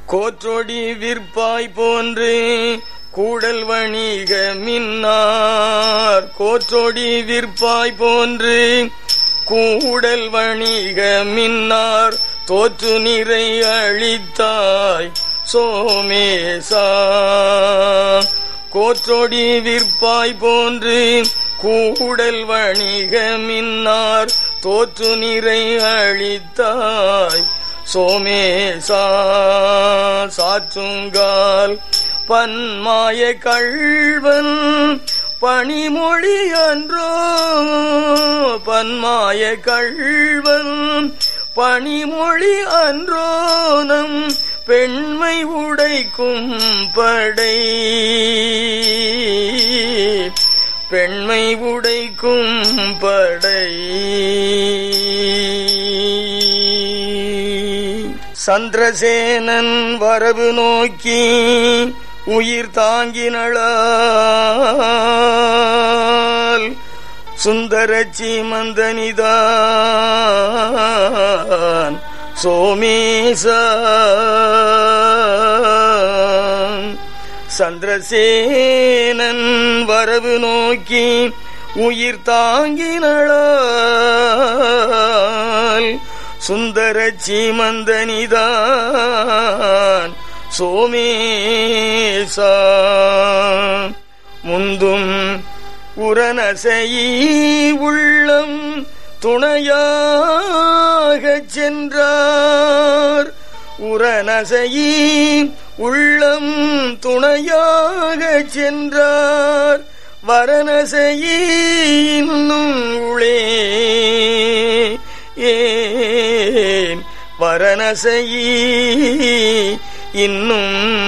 கோற்றொடி விற்பாய் போன்று கூடல் வணிக மின்னார் கோற்றொடி விற்பாய் போன்று கூடல் வணிக மின்னார் தோற்று நிறை அழித்தாய் சோமேசா கோற்றொடி விற்பாய் போன்று கூடல் வணிக மின்னார் தோற்று நிறை அழித்தாய் சோமேசா சாற்றுங்கால் பன்மாய கள்வன் பணிமொழி அன்றோ பன்மாய கள்வன் பணிமொழி அன்றோனம் பெண்மை உடைக்கும் படை பெண்மை உடைக்கும் படை சந்திரசேனன் வரவு நோக்கி உயிர் தாங்கினளால் சுந்தரச்சி மந்தனிதான் சோமேச சந்திரசேனன் வரவு நோக்கி உயிர் தாங்கினளால் சுந்தர சீமந்தனிதான் சோமேசா முந்தும் உரநசையீ உள்ளம் துணையாகச் சென்றார் உரநசையீ உள்ளம் துணையாகச் சென்றார் வரநசையீ இன்னும் உளே ஏன் வரநசையீ இன்னும்